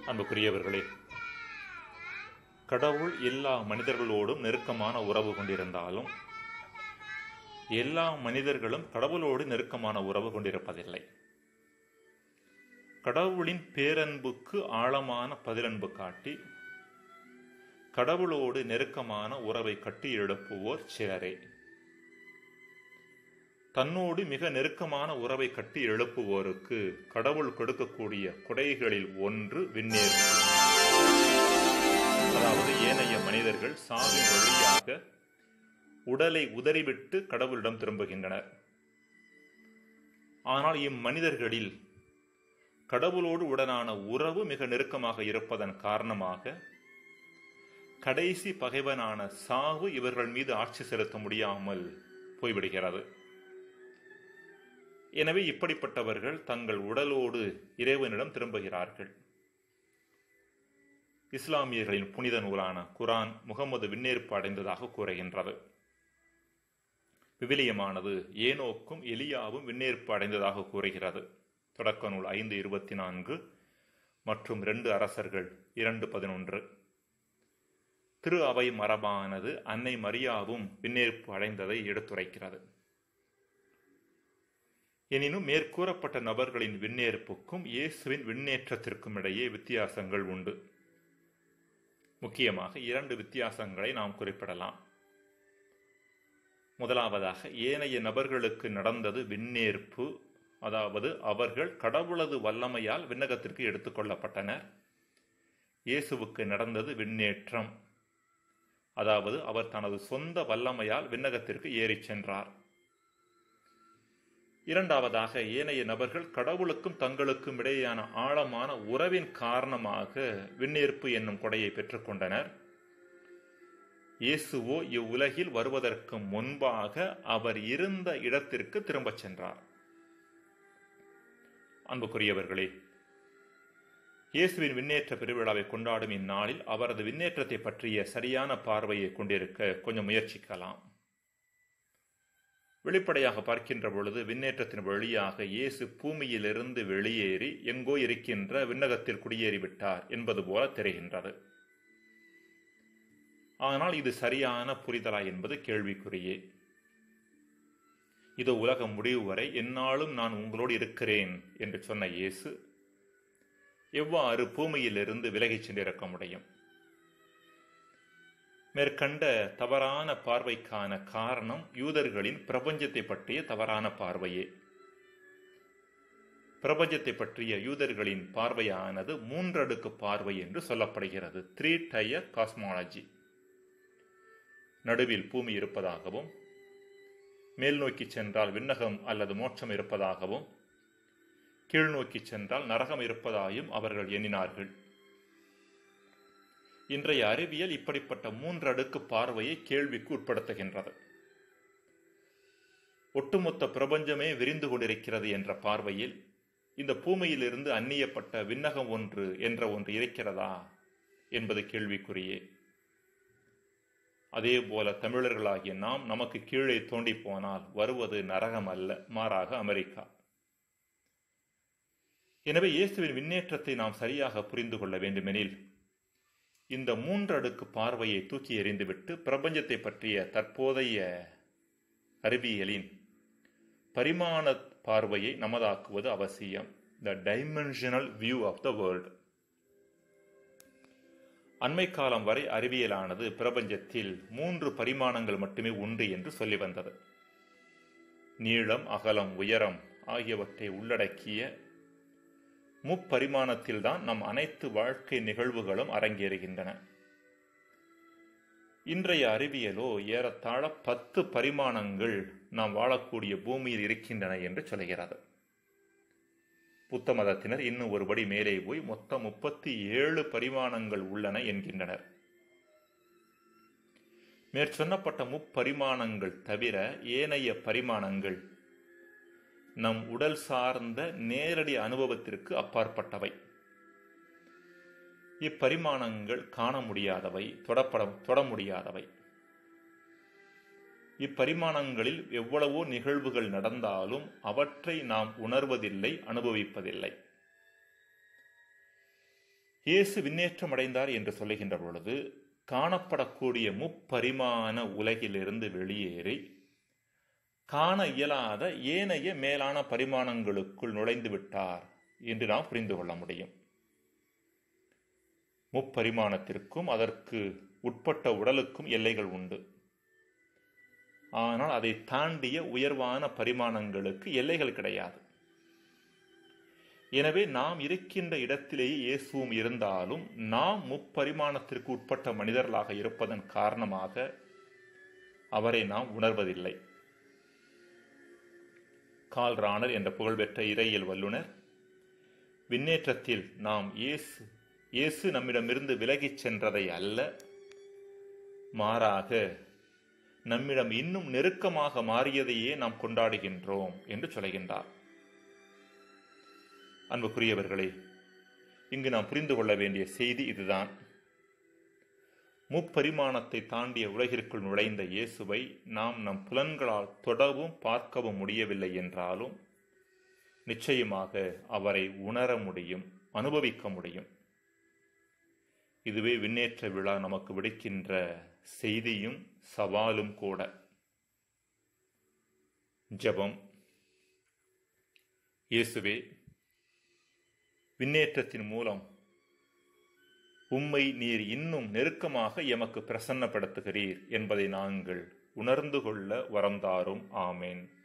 அன்புக்குரியவர்களே கடவுள் எல்லா மனிதர்களோடும் நெருக்கமான உறவு கொண்டிருந்தாலும் எல்லா மனிதர்களும் கடவுளோடு நெருக்கமான உறவு கொண்டிருப்பதில்லை கடவுளின் பேரன்புக்கு ஆழமான பதிலன்பு காட்டி கடவுளோடு நெருக்கமான உறவை கட்டி எழுப்புவோர் சிலரே தன்னோடு மிக நெருக்கமான உறவை கட்டி எழுப்புவோருக்கு கடவுள் கொடுக்கக்கூடிய கொடைகளில் ஒன்று விண்ணேற்பு அதாவது ஏனைய மனிதர்கள் சாவின் வழியாக உடலை உதறிவிட்டு கடவுளிடம் திரும்புகின்றனர் ஆனால் இம்மனிதர்களில் கடவுளோடு உடனான உறவு மிக நெருக்கமாக இருப்பதன் காரணமாக கடைசி பகைவனான சாவு இவர்கள் மீது ஆட்சி செலுத்த முடியாமல் போய்விடுகிறது எனவே இப்படிப்பட்டவர்கள் தங்கள் உடலோடு இறைவனிடம் திரும்புகிறார்கள் இஸ்லாமியர்களின் புனித நூலான குரான் முகமது விண்ணேற்பு அடைந்ததாக கூறுகின்றது விவிலியமானது ஏனோக்கும் எலியாவும் விண்ணேற்பு அடைந்ததாக கூறுகிறது தொடக்க நூல் ஐந்து இருபத்தி நான்கு மற்றும் ரெண்டு அரசர்கள் இரண்டு பதினொன்று திரு அவை மரபானது அன்னை மரியாவும் விண்ணேற்பு அடைந்ததை எடுத்துரைக்கிறது எனினும் மேற்கூறப்பட்ட நபர்களின் விண்ணேற்புக்கும் இயேசுவின் விண்ணேற்றத்திற்கும் இடையே வித்தியாசங்கள் உண்டு முக்கியமாக இரண்டு வித்தியாசங்களை நாம் குறிப்பிடலாம் முதலாவதாக ஏனைய நபர்களுக்கு நடந்தது விண்ணேற்பு அதாவது அவர்கள் கடவுளது வல்லமையால் விண்ணகத்திற்கு எடுத்துக்கொள்ளப்பட்டனர் இயேசுவுக்கு நடந்தது விண்ணேற்றம் அதாவது அவர் தனது சொந்த வல்லமையால் விண்ணகத்திற்கு ஏறிச் சென்றார் இரண்டாவதாக ஏனைய நபர்கள் கடவுளுக்கும் தங்களுக்கும் இடையேயான ஆழமான உறவின் காரணமாக விண்ணேற்பு என்னும் கொடையை பெற்றுக்கொண்டனர் இயேசுவோ இவ்வுலகில் வருவதற்கு முன்பாக அவர் இருந்த இடத்திற்கு திரும்பச் சென்றார் அன்புக்குரியவர்களே இயேசுவின் விண்ணேற்ற பெருவிழாவை கொண்டாடும் இந்நாளில் அவரது விண்ணேற்றத்தை பற்றிய சரியான பார்வையை கொண்டிருக்க கொஞ்சம் முயற்சிக்கலாம் வெளிப்படையாக பார்க்கின்ற பொழுது விண்ணேற்றத்தின் வழியாக இயேசு பூமியிலிருந்து வெளியேறி எங்கோ இருக்கின்ற விண்ணகத்தில் குடியேறிவிட்டார் என்பது போல தெரிகின்றது ஆனால் இது சரியான புரிதலா என்பது கேள்விக்குறியே இது உலகம் முடிவு வரை என்னாலும் நான் உங்களோடு இருக்கிறேன் என்று சொன்ன இயேசு எவ்வாறு பூமியிலிருந்து விலகிச் சென்றிருக்க முடியும் மேற்கண்ட தவறான பார்வைக்கான காரணம் யூதர்களின் பிரபஞ்சத்தை பற்றிய தவறான பார்வையே பிரபஞ்சத்தை பற்றிய யூதர்களின் பார்வையானது மூன்றடுக்கு பார்வை என்று சொல்லப்படுகிறது த்ரீ டயர் காஸ்மாலஜி நடுவில் பூமி இருப்பதாகவும் மேல் நோக்கி சென்றால் விண்ணகம் அல்லது மோட்சம் இருப்பதாகவும் கீழ் நோக்கி சென்றால் நரகம் இருப்பதாயும் அவர்கள் எண்ணினார்கள் இன்றைய அறிவியல் இப்படிப்பட்ட மூன்றடுக்கு பார்வையை கேள்விக்கு உட்படுத்துகின்றது ஒட்டுமொத்த பிரபஞ்சமே விரிந்து கொண்டிருக்கிறது என்ற பார்வையில் இந்த பூமியிலிருந்து அந்நியப்பட்ட விண்ணகம் ஒன்று என்ற ஒன்று இருக்கிறதா என்பது கேள்விக்குறியே அதே போல தமிழர்களாகிய நாம் நமக்கு கீழே தோண்டி போனால் வருவது நரகம் அல்ல மாறாக அமெரிக்கா எனவே இயேசுவின் விண்ணேற்றத்தை நாம் சரியாக புரிந்து கொள்ள வேண்டுமெனில் இந்த மூன்றடுக்கு பார்வையை தூக்கி எறிந்துவிட்டு பிரபஞ்சத்தை பற்றிய தற்போதைய அறிவியலின் பரிமாண பார்வையை நமதாக்குவது அவசியம் the dimensional view of the world அண்மை காலம் வரை அறிவியலானது பிரபஞ்சத்தில் மூன்று பரிமாணங்கள் மட்டுமே உண்டு என்று சொல்லி வந்தது நீளம் அகலம் உயரம் ஆகியவற்றை உள்ளடக்கிய முப்பரிமாணத்தில்தான் நம் அனைத்து வாழ்க்கை நிகழ்வுகளும் அரங்கேறுகின்றன இன்றைய அறிவியலோ ஏறத்தாழ பத்து பரிமாணங்கள் நாம் வாழக்கூடிய பூமியில் இருக்கின்றன என்று சொல்கிறது புத்த மதத்தினர் இன்னும் ஒருபடி மேலே போய் மொத்தம் முப்பத்தி ஏழு பரிமாணங்கள் உள்ளன என்கின்றனர் மேற்சொன்னப்பட்ட முப்பரிமாணங்கள் தவிர ஏனைய பரிமாணங்கள் நம் உடல் சார்ந்த நேரடி அனுபவத்திற்கு அப்பாற்பட்டவை இப்பரிமாணங்கள் காண முடியாதவை தொடப்பட தொட முடியாதவை இப்பரிமாணங்களில் எவ்வளவோ நிகழ்வுகள் நடந்தாலும் அவற்றை நாம் உணர்வதில்லை அனுபவிப்பதில்லை இயேசு விண்ணேற்றம் அடைந்தார் என்று சொல்லுகின்ற பொழுது காணப்படக்கூடிய முப்பரிமாண உலகிலிருந்து வெளியேறி காண இயலாத ஏனைய மேலான பரிமாணங்களுக்குள் நுழைந்து விட்டார் என்று நாம் புரிந்து கொள்ள முடியும் முப்பரிமாணத்திற்கும் அதற்கு உட்பட்ட உடலுக்கும் எல்லைகள் உண்டு ஆனால் அதை தாண்டிய உயர்வான பரிமாணங்களுக்கு எல்லைகள் கிடையாது எனவே நாம் இருக்கின்ற இடத்திலேயே இயேசுவும் இருந்தாலும் நாம் முப்பரிமாணத்திற்கு உட்பட்ட மனிதர்களாக இருப்பதன் காரணமாக அவரை நாம் உணர்வதில்லை கால் ராணர் என்ற புகழ்பெற்ற இறையியல் வல்லுனர் விண்ணேற்றத்தில் நாம் இயேசு இயேசு நம்மிடமிருந்து விலகிச் சென்றதை அல்ல மாறாக நம்மிடம் இன்னும் நெருக்கமாக மாறியதையே நாம் கொண்டாடுகின்றோம் என்று சொல்கின்றார் அன்புக்குரியவர்களே இங்கு நாம் புரிந்து கொள்ள வேண்டிய செய்தி இதுதான் முப்பரிமாணத்தை தாண்டிய உலகிற்குள் நுழைந்த இயேசுவை நாம் நம் புலன்களால் தொடவும் பார்க்கவும் முடியவில்லை என்றாலும் நிச்சயமாக அவரை உணர முடியும் அனுபவிக்க முடியும் இதுவே விண்ணேற்ற விழா நமக்கு விடுக்கின்ற செய்தியும் சவாலும் கூட ஜபம் இயேசுவே விண்ணேற்றத்தின் மூலம் உம்மை நீர் இன்னும் நெருக்கமாக எமக்கு பிரசன்னப்படுத்துகிறீர் என்பதை நாங்கள் உணர்ந்து கொள்ள வரந்தாரும் ஆமேன்